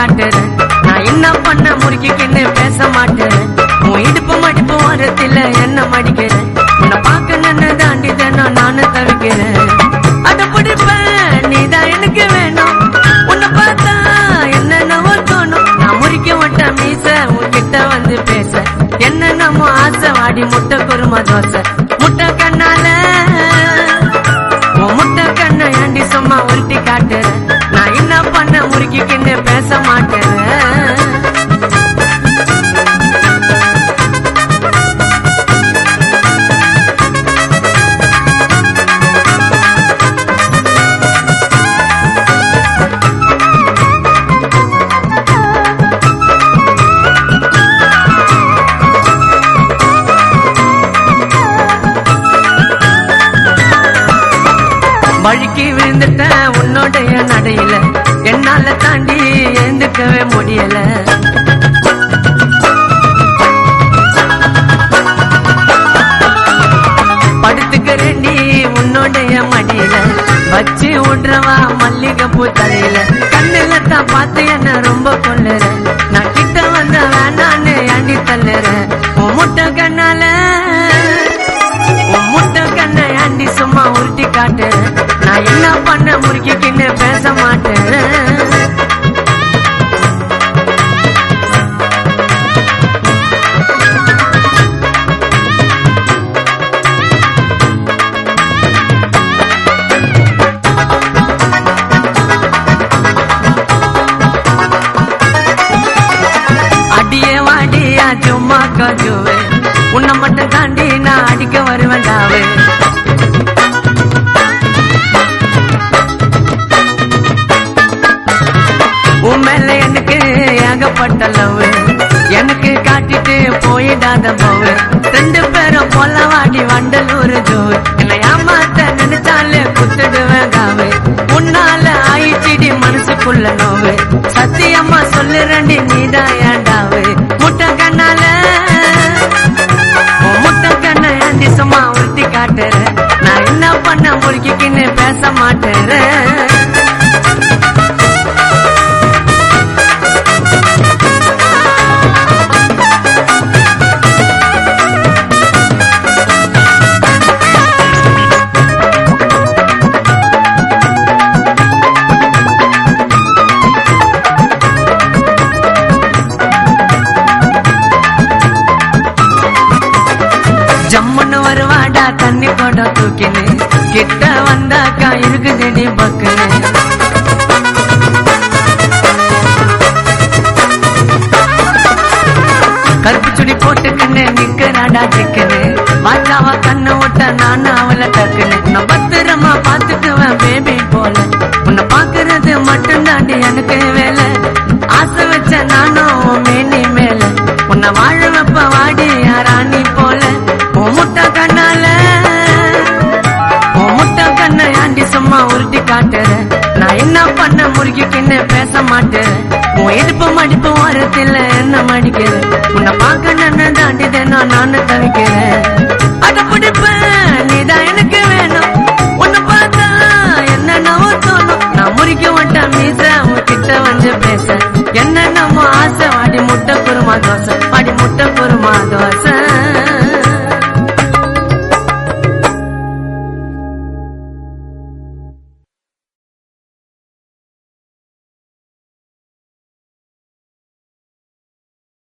காட்டுறேன் நான் என்ன பண்ண முறுக்கிக்கின்னு பேச மாட்டேன் உன் இடுப்பு மடிப்பு வாரத்தில் என்ன மடிக்கிறேன் உன்னை பார்க்க நின்று தாண்டி தானே நானும் தவிக்கிறேன் அட பிடிப்பேன் நீதான் எனக்கு வேணும் உன்னை பார்த்தா என்னென்னவோ தோணும் நான் முறிக்க மாட்டேன் மீச உன்கிட்ட வந்து பேச என்னென்னமோ ஆசை வாடி முட்டை குருமா தோசை முட்டை கண்ணால உன் முட்டை கண்ணை ஏண்டி சும்மா உருட்டி காட்டுறேன் நான் என்ன பண்ண முறுக்கிக்கின்னு பேச மாட்டேன் வழுக்கி விழுந்துட்டேன் உன்னோடைய நடையில என்னால தாண்டி எழுந்துக்கவே முடியல படுத்துக்கிறேன்டி உன்னோடைய மடியில வச்சு விடுறவா மல்லிகைப்பூ தலையில கண்ணுல தான் பார்த்து என்ன ரொம்ப கொள்ளுற நான் கிட்ட வந்த வேணான்னு ஏண்டி தள்ளுற உன் முட்டை கண்ணால உன் முட்டை கண்ணை ஏண்டி சும்மா உருட்டி காட்டு நான் என்ன பண்ண முறுக்கிக்கின்னு பேச மாட்டேன் அடியே வாடியா சும்மா கஜுவே உன்னை மட்டும் தாண்டி நான் அடிக்க வருவேன்டாவே உன் மேல எனக்கு ஏகப்பட்ட லவ் எனக்கு காட்டிட்டு போயிடாத போவு ரெண்டு பேரும் போல வாடி வண்டலூர் ஜோவு என்னை ஏமாத்த நினைச்சாலே குத்துடுவேன் காவு உன்னால ஆயிடுச்சுடி மனசுக்குள்ள நோவு சத்தியம்மா சொல்லுறண்டி நீதான் ஏண்டாவு முட்டை கண்ணால உன் முட்டை கண்ணை ஏண்டி சும்மா உருட்டி காட்டுற நான் என்ன பண்ண முறுக்கிக்கின்னு பேச மாட்டேறேன் ஜம்முன்னு வருவாடா தண்ணி போட தூக்கினு கிட்ட வந்தாக்கா இருக்குதுடி பக்குனு கருப்பு சுடி போட்டுக்கின்னு நிக்கிறாடா சிக்கனு வாச்சாவா கண்ணு விட்ட நானும் அவளை டக்குனு நான் பத்திரமா பாத்துக்குவேன் பேபி போல உன்னை பாக்குறது மட்டும் தாண்டி எனக்கு வேலை ஆசை வச்ச நானும் உன் மேனி மேல உன்னை வாழ வைப்ப வாடி யாராணி போல உன் முட்டை கண்ணால உன் முட்டை கண்ணை ஆண்டி சும்மா உருட்டி காட்டுற நான் என்ன பண்ண முறுக்கிக்கின்னு பேச மாட்டேன் உன் இடுப்பு மடிப்பு ஓரத்தில் என்ன மடிக்கிற உன்னை பார்க்க நின்று தாண்டி தினம் நானும் தவிக்கிறேன் அட பிடிப்பேன் நீதான் எனக்கு வேணும் உன்னை பார்த்தா என்னென்னவோ தோணும் நான் முறிக்க மாட்டேன் மீச உன்கிட்ட வந்து பேச என்னென்னமோ ஆசை வாடி முட்டை குருமா தோசை வாடி முட்டை குருமா தோசை